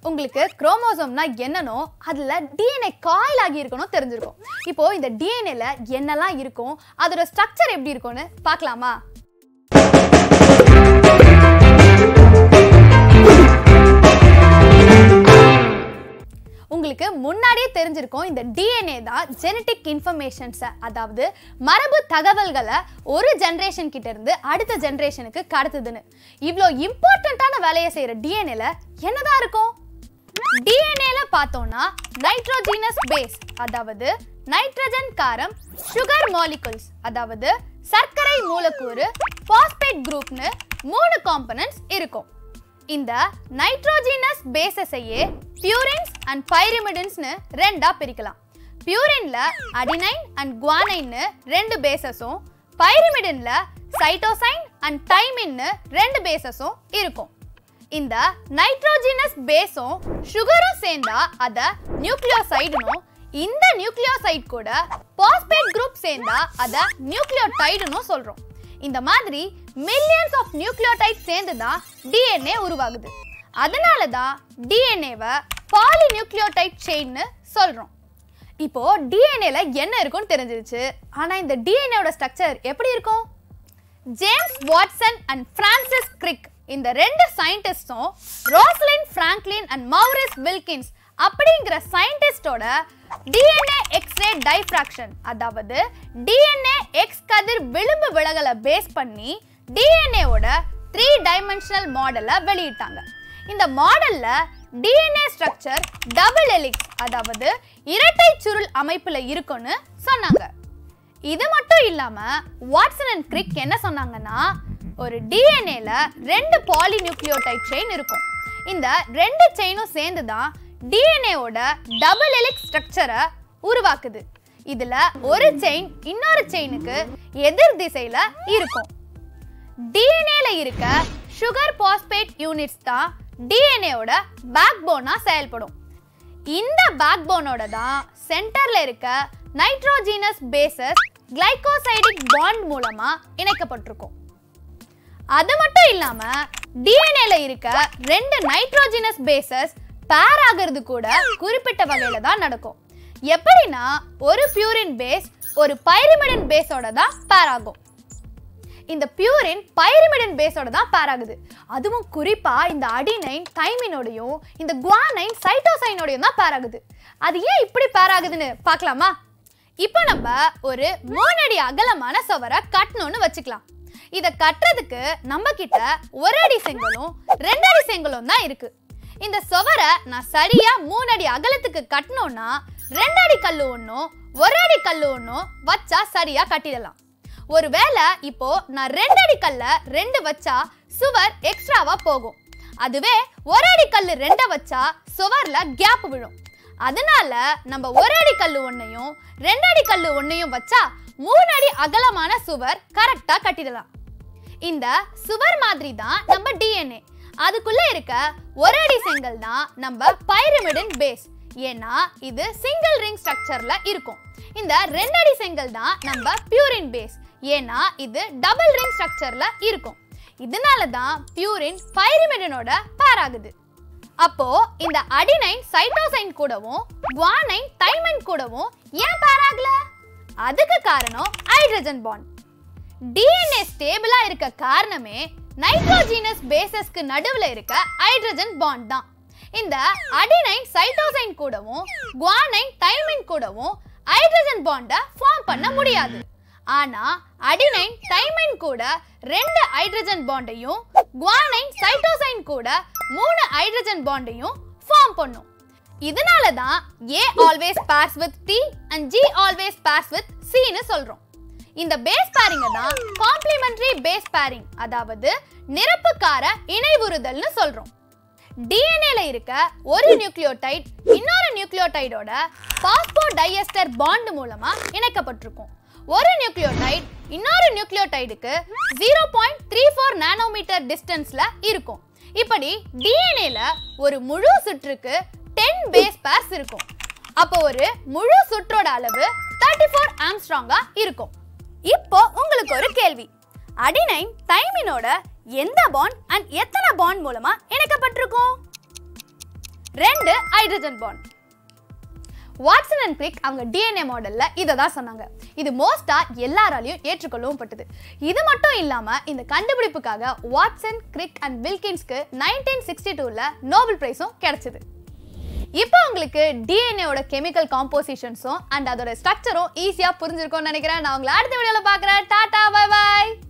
உங்களுக்கு குரோமோசோம்னா என்னனோ அதுல DNA coil ஆகி இருக்கணும் தெரிஞ்சிருக்கும் இப்போ இந்த டிஎன்ஏல என்னெல்லாம் இருக்கும் அதோட ஸ்ட்ரக்சர் எப்படி இருக்கும்னு பார்க்கலாமா உங்களுக்கு முன்னாடியே தெரிஞ்சிருக்கும் இந்த டிஎன்ஏ தான் ஜெனட்டிக் இன்ஃபர்மேஷன்ஸை அதாவது மரபு தகவல்களை ஒரு ஜென்ரேஷன் கிட்ட இருந்து அடுத்த ஜென்ரேஷனுக்கு கடத்துதுன்னு இவ்வளோ இம்பார்ட்டண்ட்டான வேலையை செய்கிற டிஎன்ஏல என்னதான் இருக்கும் டிஎன்ஏல பார்த்தோம்னா நைட்ரோஜீனஸ் பேஸ் அதாவது நைட்ரஜன் காரம் சுகர் மாலிகுல்ஸ் அதாவது சர்க்கரை மூலக்கூறு பாஸ்பேட் குரூப்னு மூணு காம்பனன்ட்ஸ் இருக்கும் இந்த நைட்ரோஜீனஸ் பேசஸையே பியூரின்ஸ் அண்ட் பைரிமிடின்ஸ்னு ரெண்டா பிரிக்கலாம் பியூரின்ல அடினைன் அண்ட் குவானைன்னு ரெண்டு பேசஸும் பைரிமிடின்ல சைட்டோசைன் அண்ட் தைமின்னு ரெண்டு பேசஸும் இருக்கும் இந்த நைட்ரோஜினஸ் பேஸும் சுகரும் சேர்ந்தா அத நியூக்ளியோசைடுனும் இந்த நியூக்ளியோசைட் கூட பாஸ்பேட் குரூப் சேர்ந்தா அத நியூக்ளியோடைடுன்னு சொல்றோம் இந்த மாதிரி மில்லியன்ஸ் ஆஃப் நியூக்ளியோடைட் சேர்ந்து தான் டிஎன்ஏ உருவாகுது அதனால தான் டிஎன்ஏவை பாலிநியூக்ளியோடைட் செயின்னு சொல்றோம் இப்போ டிஎன்ஏல என்ன இருக்கும்னு தெரிஞ்சிருச்சு ஆனா இந்த டிஎன்ஏவோட ஸ்ட்ரக்சர் எப்படி இருக்கும் James Watson and Francis Crick இந்த ரெண்டு சயின்டிஸ்டும் Rosalind Franklin and Maurice Wilkins அப்படிங்கிற சயின்டிஸ்டோட டிஎன்ஏ எக்ஸ்ரே டைஃப்ராக்ஷன் அதாவது டிஎன்ஏ எக்ஸ் கதிர் விளிம்பு விலகலை பேஸ் பண்ணி டிஎன்ஏவோட த்ரீ டைமென்ஷனல் மாடலை வெளியிட்டாங்க இந்த மாடல்ல டிஎன்ஏ ஸ்ட்ரக்சர் டபுள் எலிக்ஸ் அதாவது இரட்டை சுருள் அமைப்புல இருக்கும்னு சொன்னாங்க இது மட்டும் இல்லாம வாட்சன் அண்ட் கிரிக் என்ன சொன்னாங்கன்னா ஒரு டிஎன்ஏல ரெண்டு பாலிநியூக்ளியோடைட் செயின் இருக்கும் இந்த ரெண்டு செயினும் சேர்ந்து தான் டிஎன்ஏவோட டபுள் எலிக் ஸ்ட்ரக்சரை உருவாக்குது இதுல ஒரு செயின் இன்னொரு செயினுக்கு எதிர் திசையில இருக்கும் டிஎன்ஏல இருக்க சுகர் பாஸ்பேட் யூனிட்ஸ் தான் டிஎன்ஏவோட பேக் போனா செயல்படும் இந்த பேக் போனோட தான் சென்டர்ல இருக்க நைட்ரோஜீனஸ் பேசஸ் கிளைகோசைடிக் பாண்ட் மூலமா இணைக்கப்பட்டிருக்கும் அது மட்டும் இல்லாம டிஎன்ஏல இருக்க ரெண்டு நைட்ரோஜினஸ் பேசஸ் பேர் ஆகிறது கூட குறிப்பிட்ட வகையில தான் நடக்கும் எப்படின்னா ஒரு பியூரின் பேஸ் ஒரு பைரிமிடின் பேஸோட தான் பேர் ஆகும் இந்த பியூரின் பைரிமிடின் பேஸோட தான் பேர் ஆகுது அதுவும் குறிப்பா இந்த அடினைன் தைமினோடையும் இந்த குவானைன் சைட்டோசைனோடையும் தான் பேர் ஆகுது அது ஏன் இப்படி பேர் ஆகுதுன்னு பார்க்கலாமா இப்போ நம்ம ஒரு மூணடி அகலமான சுவரை கட்டணும்னு வச்சுக்கலாம் இதை கட்டுறதுக்கு நம்ம கிட்ட ஒரு அடி செங்கலும் ரெண்டு அடி செங்கலும் தான் இருக்கு இந்த சுவரை நான் சரியா மூணு அடி அகலத்துக்கு கட்டணும்னா ரெண்டு அடி கல்லு ஒன்றும் ஒரு அடி கல்லு ஒன்றும் வச்சா சரியா கட்டிடலாம் ஒருவேளை இப்போ நான் ரெண்டு அடி கல்ல ரெண்டு வச்சா சுவர் எக்ஸ்ட்ராவா போகும் அதுவே ஒரு அடி கல்லு ரெண்டை வச்சா சுவர்ல கேப் விழும் அதனால நம்ம ஒரு அடி கல்லு ஒன்னையும் ரெண்டு அடி கல்லு ஒன்னையும் வச்சா மூணு அடி அகலமான சுவர் கரெக்டா கட்டிடலாம் இந்த சுவர் மாதிரி தான் நம்ம டிஎன்ஏ அதுக்குள்ள இருக்க ஒரு அடி செங்கல் தான் நம்ம பைரமிடின் பேஸ் ஏன்னா இது சிங்கிள் ரிங் ஸ்ட்ரக்சர்ல இருக்கும் இந்த ரெண்டு அடி செங்கல் தான் நம்ம பியூரின் பேஸ் ஏன்னா இது டபுள் ரிங் ஸ்ட்ரக்சர்ல இருக்கும் இதனால தான் பியூரின் பைரிமிடினோட பேர் ஆகுது அப்போ இந்த அடினைன் சைட்டோசைன் கூடவும் குவானைன் தைமைன் கூடவும் ஏன் பேர் ஆகல அதுக்கு காரணம் ஹைட்ரஜன் பாண்ட் டிஎன்ஏ ஸ்டேபிளா இருக்க காரணமே நைட்ரோஜீனஸ் பேசஸ்க்கு நடுவுல இருக்க ஹைட்ரஜன் பாண்ட் தான் இந்த அடினைன் சைட்டோசைன் கூடவும் குவானைன் தைமின் கூடவும் ஹைட்ரஜன் பாண்டை ஃபார்ம் பண்ண முடியாது ஆனா அடினைன் தைமைன் கூட ரெண்டு ஹைட்ரஜன் பாண்டையும் குவானைன் சைட்டோசைன் கூட மூணு ஹைட்ரஜன் பாண்டையும் ஃபார்ம் பண்ணும் இதனால தான் A always pairs with T and G always pairs with சின்னு சொல்றோம் இந்த பேஸ் பேரிங்க தான் காம்ப்ளிமெண்டரி பேஸ் பேரிங் அதாவது நிரப்புக்கார இணைவுறுதல்னு சொல்றோம் டிஎன்ஏல இருக்க ஒரு நியூக்ளியோடைட் இன்னொரு நியூக்ளியோடைடோட பாஸ்போடைஎஸ்டர் பாண்ட் மூலமா இணைக்கப்பட்டிருக்கும் ஒரு நியூக்ளியோடைட் இன்னொரு நியூக்ளியோடைடுக்கு zero point three four nanometer டிஸ்டன்ஸ்ல இருக்கும் இப்படி டிஎன்ஏல ஒரு முழு சுற்றுக்கு டென் பேஸ் பேர்ஸ் இருக்கும் அப்போ ஒரு முழு சுற்றோட அளவு தேர்ட்டி ஃபோர் ஆம்ஸ்ட்ராங்கா இருக்கும் இப்போ உங்களுக்கு ஒரு கேள்வி அடினைன் தைமினோட எந்த பாண்ட் அண்ட் எத்தனை பாண்ட் மூலமா இணைக்கப்பட்டிருக்கும் ரெண்டு hydrogen bond Watson and Crick அவங்க டிஎன்ஏ மாடல்ல இதை தான் சொன்னாங்க இது மோஸ்டா எல்லாராலையும் ஏற்றுக்கொள்ளவும் பட்டது இது மட்டும் இல்லாம இந்த கண்டுபிடிப்புக்காக வாட்சன் கிரிக் அண்ட் வில்கின்ஸ்க்கு நைன்டீன் சிக்ஸ்டி டூல நோபல் பிரைஸும் கிடைச்சது இப்போ உங்களுக்கு டிஎன்ஏவோட கெமிக்கல் காம்போசிஷன்ஸும் அண்ட் அதோட ஸ்ட்ரக்சரும் ஈஸியாக புரிஞ்சிருக்கும்னு நினைக்கிறேன் நான் உங்களை அடுத்த வீடியோவில் பார்க்குறேன் டாடா பை பாய்